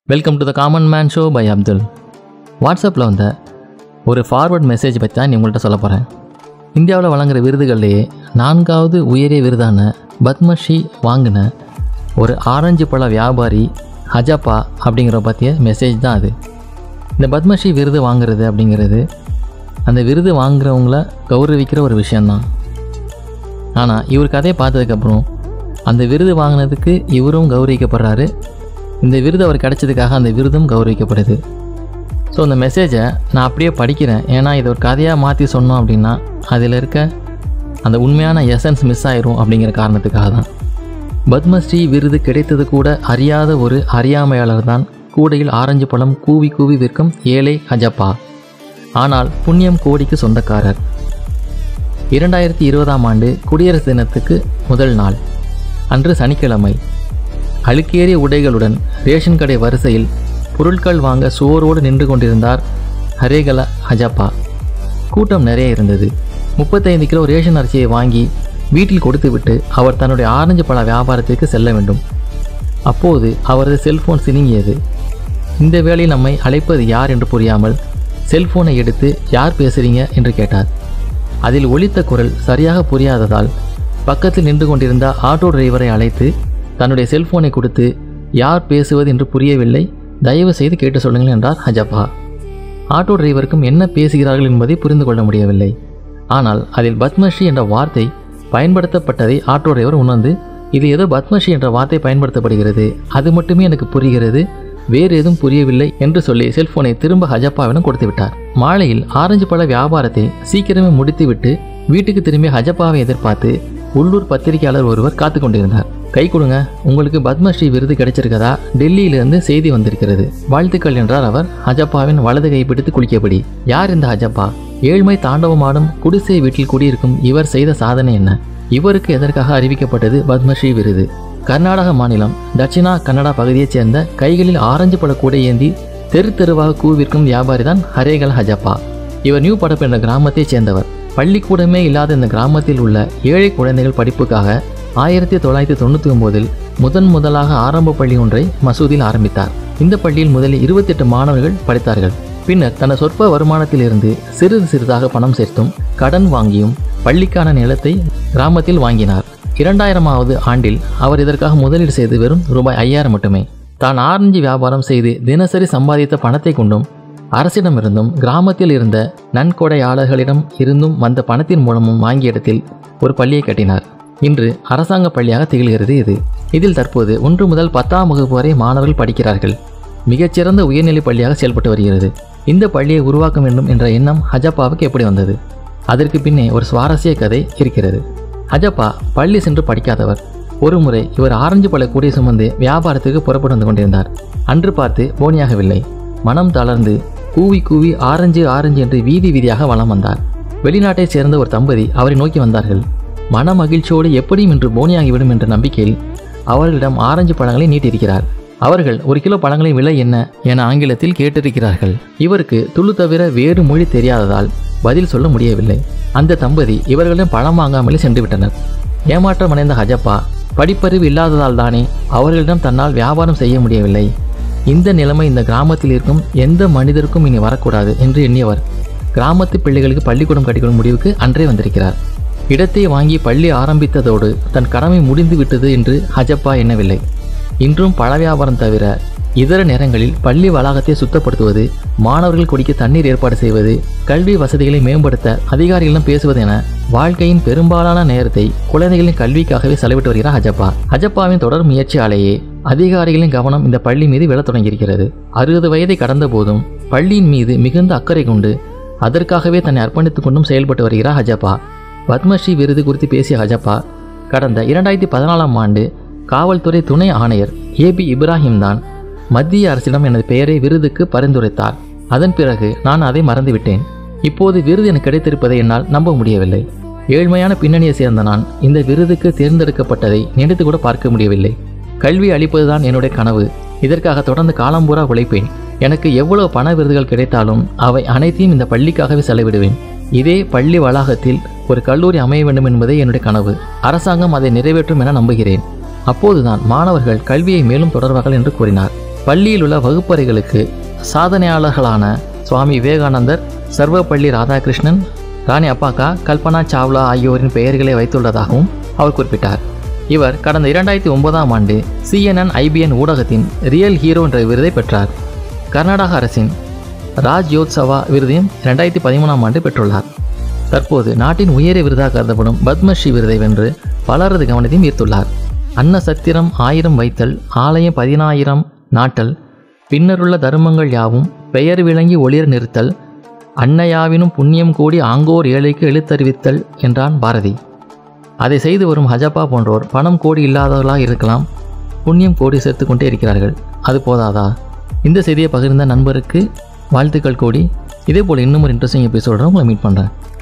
welcome to the common man show by Abdul வாட்ஸ்அப்பில் வந்த ஒரு ஃபார்வர்ட் மெசேஜ் பற்றி தான் உங்கள்கிட்ட சொல்ல போகிறேன் இந்தியாவில் வழங்குற விருதுகள்லேயே நான்காவது உயரிய விருதான பத்மஸ்ரீ வாங்கின ஒரு ஆரஞ்சு பழ வியாபாரி ஹஜப்பா அப்படிங்கிற பற்றிய மெசேஜ் தான் அது இந்த பத்மஸ்ரீ விருது வாங்குறது அப்படிங்கிறது அந்த விருது வாங்குறவங்கள கௌரவிக்கிற ஒரு விஷயந்தான் ஆனால் இவர் கதையை பார்த்ததுக்கப்புறம் அந்த விருது வாங்கினதுக்கு இவரும் கௌரவிக்கப்படுறாரு இந்த விருது அவர் கிடைச்சதுக்காக அந்த விருதும் கௌரவிக்கப்படுது ஸோ இந்த மெசேஜை நான் அப்படியே படிக்கிறேன் ஏன்னா இதை ஒரு கதையாக மாற்றி சொன்னோம் அப்படின்னா அதில் இருக்க அந்த உண்மையான எசன்ஸ் மிஸ் ஆயிரும் அப்படிங்கிற காரணத்துக்காக தான் பத்மஸ்ரீ விருது கிடைத்தது கூட அறியாத ஒரு அறியாமையாளர் தான் கூடையில் ஆரஞ்சு பழம் கூவி கூவி விற்கும் ஏழை ஹஜப்பா ஆனால் புண்ணியம் கோடிக்கு சொந்தக்காரர் இரண்டாயிரத்தி இருபதாம் ஆண்டு குடியரசு தினத்துக்கு முதல் நாள் அன்று சனிக்கிழமை அழுக்கேறிய உடைகளுடன் ரேஷன் கடை வரிசையில் பொருட்கள் வாங்க சோரோடு நின்று கொண்டிருந்தார் ஹரேகல ஹஜப்பா கூட்டம் நிறைய இருந்தது முப்பத்தைந்து கிலோ ரேஷன் அரிசியை வாங்கி வீட்டில் கொடுத்துவிட்டு அவர் தன்னுடைய ஆரஞ்சு பழ வியாபாரத்திற்கு செல்ல வேண்டும் அப்போது அவரது செல்போன் சினுங்கியது இந்த வேளையில் நம்மை அழைப்பது யார் என்று புரியாமல் செல்போனை எடுத்து யார் பேசுறீங்க என்று கேட்டார் அதில் ஒலித்த குரல் சரியாக புரியாததால் பக்கத்தில் நின்று கொண்டிருந்த ஆட்டோ டிரைவரை அழைத்து தன்னுடைய செல்போனை கொடுத்து யார் பேசுவது என்று புரியவில்லை தயவு செய்து கேட்டு சொல்லுங்கள் என்றார் ஹஜப்பா ஆட்டோ டிரைவருக்கும் என்ன பேசுகிறார்கள் என்பதை புரிந்து கொள்ள முடியவில்லை ஆனால் அதில் பத்மஸ்ரீ என்ற வார்த்தை பயன்படுத்தப்பட்டதை ஆட்டோ டிரைவர் உணர்ந்து இது ஏதோ பத்மஸ்ரீ என்ற வார்த்தை பயன்படுத்தப்படுகிறது அது மட்டுமே எனக்கு புரிகிறது வேறு எதுவும் புரியவில்லை என்று சொல்லி செல்போனை திரும்ப ஹஜப்பாவிடம் கொடுத்து விட்டார் மாலையில் ஆரஞ்சு பழ வியாபாரத்தை சீக்கிரமே முடித்துவிட்டு வீட்டுக்கு திரும்பி ஹஜப்பாவை எதிர்பார்த்து உள்ளூர் பத்திரிகையாளர் ஒருவர் காத்து கொண்டிருந்தார் கை கொடுங்க உங்களுக்கு பத்மஸ்ரீ விருது கிடைச்சிருக்கதா டெல்லியிலிருந்து செய்தி வந்திருக்கிறது வாழ்த்துக்கள் என்றார் அவர் ஹஜப்பாவின் வலது கை பிடித்து குளிக்கபடி யார் இந்த ஹஜப்பா ஏழ்மை தாண்டவமாடும் குடிசை வீட்டில் குடியிருக்கும் இவர் செய்த சாதனை என்ன இவருக்கு எதற்காக அறிவிக்கப்பட்டது பத்மஸ்ரீ விருது கர்நாடக மாநிலம் தட்சிணா கன்னடா பகுதியைச் சேர்ந்த கைகளில் ஆரஞ்சு பழ கூடை ஏந்தி தெரு தெருவாக கூவிற்கும் வியாபாரி தான் ஹரேகல் ஹஜப்பா இவர் நியூ படப்பு என்ற கிராமத்தைச் சேர்ந்தவர் பள்ளிக்கூடமே இல்லாத இந்த கிராமத்தில் உள்ள ஏழை குழந்தைகள் படிப்புக்காக ஆயிரத்தி தொள்ளாயிரத்தி தொண்ணூற்றி ஒம்போதில் முதன் முதலாக ஆரம்ப பள்ளி ஒன்றை மசூதியில் ஆரம்பித்தார் இந்த பள்ளியில் முதலில் இருபத்தெட்டு மாணவர்கள் படித்தார்கள் பின்னர் தனது சொற்ப வருமானத்திலிருந்து சிறிது சிறிதாக பணம் சேர்த்தும் கடன் வாங்கியும் பள்ளிக்கான நிலத்தை கிராமத்தில் வாங்கினார் இரண்டாயிரமாவது ஆண்டில் அவர் இதற்காக முதலீடு செய்து வெறும் ரூபாய் ஐயாயிரம் மட்டுமே தான் ஆரஞ்சு வியாபாரம் செய்து தினசரி சம்பாதித்த பணத்தை கொண்டும் அரசிடமிருந்தும் கிராமத்தில் இருந்த நன்கொடையாளர்களிடம் இருந்தும் வந்த பணத்தின் மூலமும் வாங்கிய இடத்தில் ஒரு பள்ளியை கட்டினார் இன்று அரசாங்க பள்ளியாக திகழ்கிறது இது இதில் தற்போது ஒன்று முதல் பத்தாம் வகுப்பு வரை மாணவர்கள் படிக்கிறார்கள் மிகச்சிறந்த உயர்நிலை பள்ளியாக செயல்பட்டு வருகிறது இந்த பள்ளியை உருவாக்க வேண்டும் என்ற எண்ணம் ஹஜப்பாவுக்கு எப்படி வந்தது அதற்கு பின்னே ஒரு சுவாரஸ்ய கதை இருக்கிறது ஹஜப்பா பள்ளி சென்று படிக்காதவர் ஒருமுறை இவர் ஆரஞ்சு பழ கூடிய சுமந்து வியாபாரத்துக்கு புறப்பட்டு வந்து கொண்டிருந்தார் அன்று பார்த்து போனியாகவில்லை மனம் தளர்ந்து கூவி கூவி ஆரஞ்சு ஆரஞ்சு என்று வீதி வீதியாக வலம் வந்தார் வெளிநாட்டைச் சேர்ந்த ஒரு தம்பதி அவரை நோக்கி வந்தார்கள் மன மகிழ்ச்சியோடு எப்படியும் இன்று போனியாகிவிடும் என்ற நம்பிக்கையில் அவர்களிடம் ஆரஞ்சு பழங்களை நீட்டியிருக்கிறார் அவர்கள் ஒரு கிலோ பழங்களின் விலை என்ன என ஆங்கிலத்தில் கேட்டிருக்கிறார்கள் இவருக்கு துளு தவிர வேறு மொழி தெரியாததால் பதில் சொல்ல முடியவில்லை அந்த தம்பதி இவர்களிடம் பழம் வாங்காமலே சென்று விட்டனர் ஏமாற்றமடைந்த ஹஜப்பா படிப்பறிவு இல்லாததால் தானே அவர்களிடம் தன்னால் வியாபாரம் செய்ய முடியவில்லை இந்த நிலைமை இந்த கிராமத்தில் இருக்கும் எந்த மனிதருக்கும் இனி வரக்கூடாது என்று எண்ணியவர் கிராமத்து பிள்ளைகளுக்கு பள்ளிக்கூடம் கட்டிக்கொள்ளும் முடிவுக்கு அன்றே வந்திருக்கிறார் இடத்தை வாங்கி பள்ளி ஆரம்பித்ததோடு தன் கடமை முடிந்து விட்டது என்று ஹஜப்பா எண்ணவில்லை இன்றும் பழ வியாபாரம் தவிர இதர நேரங்களில் பள்ளி வளாகத்தை சுத்தப்படுத்துவது மாணவர்கள் குடிக்க தண்ணீர் ஏற்பாடு செய்வது கல்வி வசதிகளை மேம்படுத்த அதிகாரிகளிடம் பேசுவது என வாழ்க்கையின் பெரும்பாலான நேரத்தை குழந்தைகளின் கல்விக்காகவே செலவிட்டு வருகிறார் ஹஜப்பா ஹஜப்பாவின் தொடர் முயற்சியாலேயே அதிகாரிகளின் கவனம் இந்த பள்ளி மீது விழத் தொடங்கியிருக்கிறது அறுபது வயதை கடந்த போதும் பள்ளியின் மீது மிகுந்த அக்கறை கொண்டு அதற்காகவே தன்னை அர்ப்பணித்துக் கொண்டும் செயல்பட்டு வருகிறார் ஹஜப்பா பத்மஸ்ரீ விருது குறித்து பேசிய ஹஜப்பா கடந்த இரண்டாயிரத்தி பதினாலாம் ஆண்டு காவல்துறை துணை ஆணையர் ஏபி இப்ராஹிம் தான் மத்திய அரசிடம் எனது பெயரை விருதுக்கு பரிந்துரைத்தார் அதன் பிறகு நான் அதை மறந்துவிட்டேன் இப்போது விருது எனக்கு கிடைத்திருப்பதை என்னால் நம்ப முடியவில்லை ஏழ்மையான பின்னணியை சேர்ந்த நான் இந்த விருதுக்கு தேர்ந்தெடுக்கப்பட்டதை நினைத்து கூட பார்க்க முடியவில்லை கல்வி அளிப்பதுதான் என்னுடைய கனவு இதற்காக தொடர்ந்து காலம்பூரா உழைப்பேன் எனக்கு எவ்வளவு பண விருதுகள் கிடைத்தாலும் அவை அனைத்தையும் இந்த பள்ளிக்காகவே செலவிடுவேன் இதே பள்ளி வளாகத்தில் ஒரு கல்லூரி அமைய வேண்டும் என்பதே என்னுடைய கனவு அரசாங்கம் அதை நிறைவேற்றும் என நம்புகிறேன் அப்போதுதான் மாணவர்கள் கல்வியை மேலும் தொடர்வார்கள் என்று கூறினார் பள்ளியில் உள்ள வகுப்பறைகளுக்கு சாதனையாளர்களான சுவாமி விவேகானந்தர் சர்வப்பள்ளி ராதாகிருஷ்ணன் ராணி அப்பாக்கா கல்பனா சாவ்லா ஆகியோரின் பெயர்களை வைத்துள்ளதாகவும் அவர் குறிப்பிட்டார் இவர் கடந்த இரண்டாயிரத்தி ஒன்பதாம் ஆண்டு சிஎன்என் ஐபிஎன் ஊடகத்தின் ரியல் ஹீரோ என்ற விருதை பெற்றார் கர்நாடக அரசின் ராஜ் யோத்சவா விருதையும் இரண்டாயிரத்தி பதிமூணாம் ஆண்டு பெற்றுள்ளார் தற்போது நாட்டின் உயரிய விருதாக கருதப்படும் பத்மஸ்ரீ விருதை வென்று பலரது கவனத்தையும் ஈர்த்துள்ளார் அன்ன சத்திரம் ஆயிரம் வைத்தல் ஆலயம் பதினாயிரம் நாட்டல் பின்னருள்ள தர்மங்கள் யாவும் பெயர் விளங்கி ஒளிர் நிறுத்தல் அன்னையாவினும் புண்ணியம் கூடி ஆங்கோர் ஏழைக்கு எழுத்தறிவித்தல் என்றான் பாரதி அதை செய்து வரும் ஹஜப்பா போன்றோர் பணம் கோடி இல்லாதவர்களாக இருக்கலாம் புண்ணியம் கோடி சேர்த்து கொண்டே இருக்கிறார்கள் அது போதாதா இந்த செய்தியை பகிர்ந்த நண்பருக்கு வாழ்த்துக்கள் கோடி இதே போல் இன்னும் ஒரு இன்ட்ரெஸ்டிங் எபிசோட உங்களை மீட் பண்ணுறேன்